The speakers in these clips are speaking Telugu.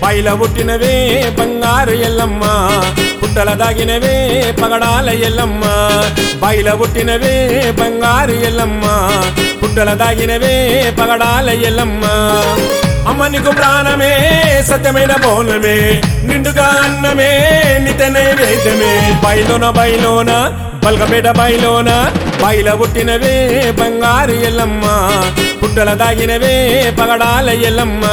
పైల పుట్టినవే బంగారు ఎల్లమ్మ పుట్టల దాగినవే పగడాల ఎల్లమ్మ బయల పుట్టినవే బంగారు ఎల్లమ్మ పుట్టల దాగినవే పగడాల ఎల్లమ్మ అమ్మ నీకు ప్రాణమే సత్యమైన బోనమే నిండుగా అన్నమే నిత నైవేద్యమే బయలోన బయలోన బల్గపేట బయలోన బయల పుట్టినవే బంగారు ఎల్లమ్మ పుట్టల దాగినవే పగడాల ఎల్లమ్మ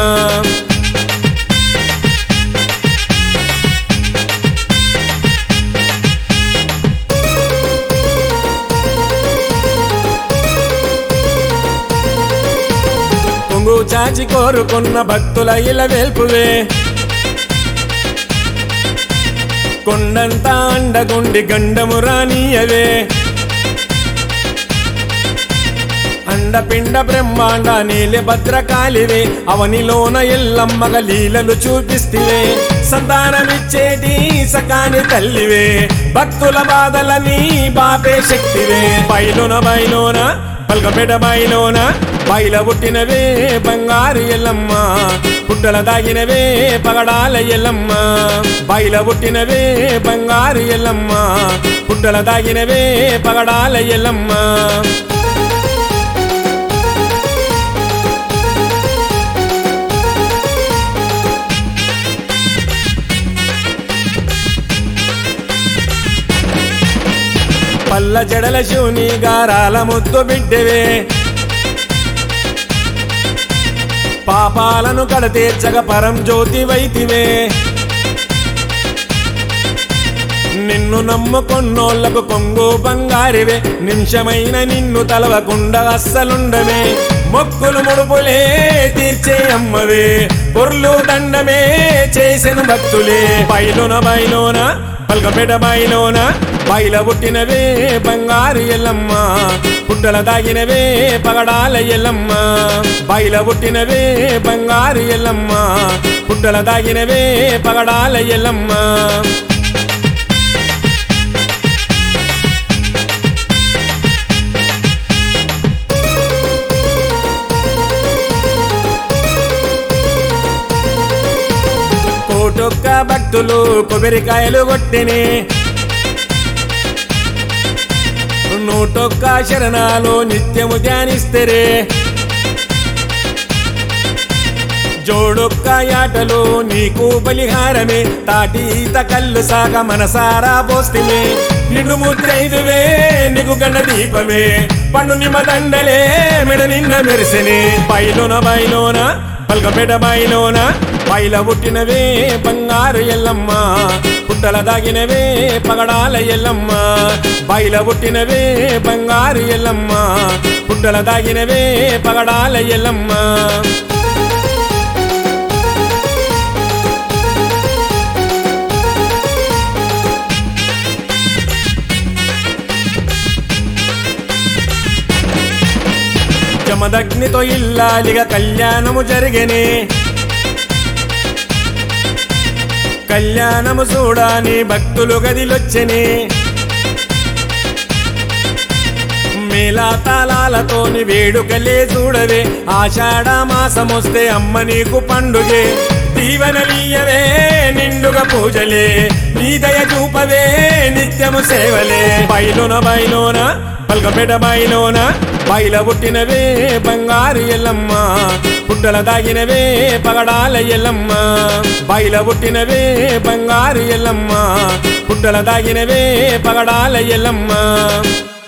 కొంగు చాచి కోరుకున్న భక్తుల ఇల వెల్పువే కొండంతా అండగుండి గండము రానియవే అండపిండ బ్రహ్మాండ నీలి భద్రకాళివే అవనిలోన ఎల్లమ్మగ లీలలు చూపిస్తివే సంతానమిచ్చేటి సకాని తల్లివే భక్తుల బాధలని బాపే శక్తివే బయలున బయలోన పల్కపేట బయలోన బయల పుట్టినవే బంగారు ఎల్లమ్మ పుట్టల దాగినవే పగడాల ఎల్లమ్మ బయల పుట్టినవే బంగారు ఎల్లమ్మ పుట్టల దాగినవే పగడాల ఎల్లమ్మ పల్ల జడల శివుని గారాల ముద్దు బిడ్డవే పాపాలను కడతీర్చగ పరం జ్యోతి వైతివే నిన్ను నమ్ముకొన్నోళ్లకు కొంగు బంగారివే నిమిషమైన నిన్ను తలవకుండా అస్సలుండవే మొక్కులు ముడుపులే తీర్చే అమ్మవే పొర్లు దండమే చేసిన భక్తులే బయలున బయలోన పల్కపేట బయలోన బయల పుట్టినవే బంగారు ఎల్లమ్మ పుట్టల దాగినవే పగడాల ఎల్లమ్మ బయల పుట్టినవే బంగారు ఎల్లమ్మ పుట్టల దాగినవే పగడాల ఎల్లమ్మ కోటొక్క భక్తులు కొబ్బరికాయలు కొట్టిని నూటొక్క శరణాలు నిత్యము ధ్యానిస్తరే జోడొక్క యాటలు నీకు బలిహారమే తాటి ఈత కళ్ళు సాగ మనసారా పోస్తిమే నిన్ను ముద్రైదువే నీకు గండ దీపమే పండు నిమ్మ దండలే మెడ నిన్న మెరిసెనే బయలోన బయలోన పల్కపేట బయలోన బయల పుట్టినవే బంగారు ఎల్లమ్మ పుట్టల దాగినవే పగడాల ఎల్లమ్మ బయల పుట్టినవే బంగారు ఎల్లమ్మ పుట్టల దాగినవే పగడాల ఎల్లమ్మ జమదగ్నితో ఇల్లాలిగా కళ్యాణము జరిగనే కళ్యాణము చూడాని భక్తులు గదిలొచ్చని మేళా తాళాలతోని వేడుకలే చూడవే ఆషాఢ మాసమొస్తే అమ్మ నీకు పండుగే దీవెనలీయవే నిండుగా పూజలే నీ దయ చూపవే నిత్యము సేవలే బయలున బయలోన పల్కపేట బయలోన బయల పుట్టినవే బంగారు ఎల్లమ్మ పుట్టల దాగినవే పగడాల ఎల్లమ్మ బయల పుట్టినవే బంగారు ఎల్లమ్మ పుట్టల దాగినవే పగడాల ఎల్లమ్మ